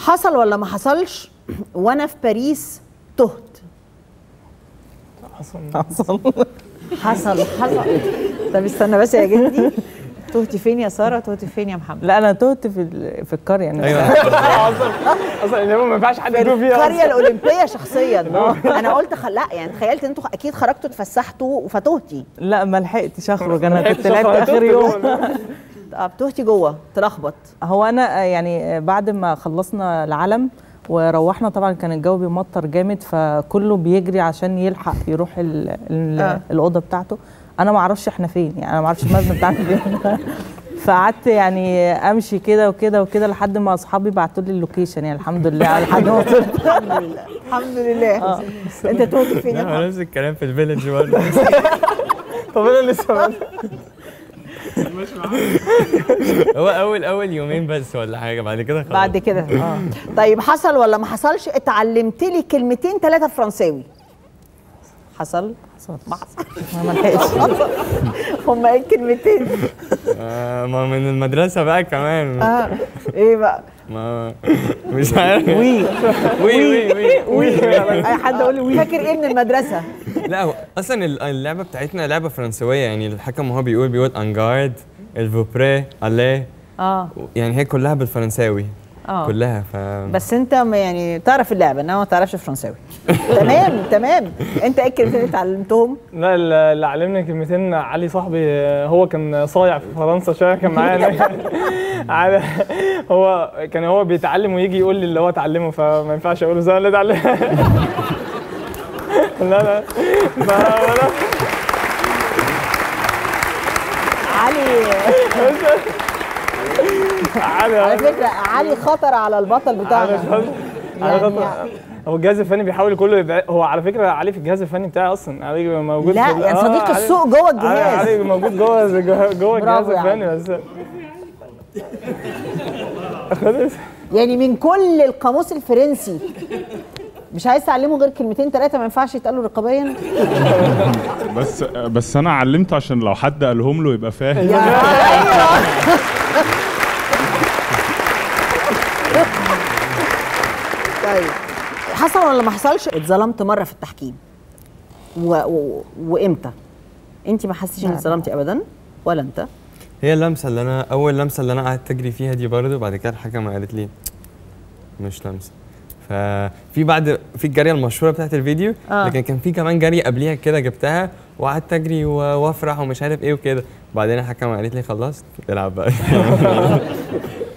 حصل ولا ما حصلش وانا في باريس تهت حصل حصل حصل حصل طب استنى بس يا جدي تهتي فين يا ساره تهتي فين يا محمد لا انا تهت في ال- في القريه يعني ايوه اصلا اصلا اللي هو ما ينفعش حد يدوب فيها القريه أصلاً. الاولمبيه شخصيا انا قلت خ... لا يعني تخيلت ان انتوا اكيد خرجتوا اتفسحتوا فتهتي لا ما لحقتش اخرج انا لحقتش كنت لعبت أخرج، اخر تهت يوم جوه. طب تهتي جوه تلخبط هو انا آه، يعني آه، بعد ما خلصنا العلم وروحنا طبعا كان الجو بيمطر جامد فكله بيجري عشان يلحق يروح ال ال آه. الاوضه بتاعته انا ما اعرفش احنا فين يعني انا ما اعرفش المبنى بتاعنا فين فقعدت يعني امشي كده وكده وكده لحد ما اصحابي بعتوا لي اللوكيشن يعني الحمد لله على لحد ما وصلت الحمد لله الحمد لله انت تهتي فين يا محمد نفس الكلام في الفيلج برضه طب انا لسه هو اول اول يومين بس ولا حاجه بعد كده خلاص بعد كده اه طيب حصل ولا ما حصلش اتعلمت لي كلمتين ثلاثه فرنساوي حصل ما حصل ما لحقتش هم ايه الكلمتين آه ما من المدرسه بقى كمان اه ايه بقى ما مش عارف وي وي وي وي اي حد يقول لي فاكر ايه من المدرسه لا هو اصلا اللعبه بتاعتنا لعبه فرنسويه يعني الحكم وهو بيقول بيقول انجارد الفوبري الي اه يعني هي كلها بالفرنساوي اه كلها ف بس انت ما يعني تعرف اللعبه انما ما تعرفش فرنساوي تمام تمام انت ايه الكلمتين اللي اتعلمتهم لا اللي علمني كلمتين علي صاحبي هو كان صايع في فرنسا شويه كان معايا هناك. على- هو كان هو بيتعلم ويجي يقول لي اللي هو اتعلمه فما ينفعش اقول له زي اللي اتعلم لا لا ما ولا علي علي على فكره علي خطر على البطل علي بتاعنا خلاص. علي يعني- خلاص. هو الجهاز الفني بيحاول كله يبقى هو على فكره علي في الجهاز الفني بتاعي اصلا علي موجود لا في ال- يعني آه، صديق علي- السوق جوه علي الجهاز علي موجود جوه جوه جوه الجهاز برافو يا الفني بس خلاص يعني من كل القاموس الفرنسي مش عايز تعلمه غير كلمتين ثلاثه ما ينفعش يتقالوا رقابيا بس بس انا علمته عشان لو حد قالهم له يبقى فاهم يا طيب حصل ولا ما حصلش اتظلمت مره في التحكيم و... و... وامتى انت ما حسيتيش انك اتظلمتي ابدا ولا انت هي اللمسه اللي انا اول لمسه اللي انا قعدت اجري فيها دي برضه بعد كده الحكمه قالت لي مش لمسه ففي بعد في الجاريه المشهوره بتاعت الفيديو آه. آه. لكن كان في كمان جاريه قبليها كده جبتها وقعدت اجري و- وافرح ومش عارف ايه وكده بعدين الحكمه قالت لي خلاص العب بقى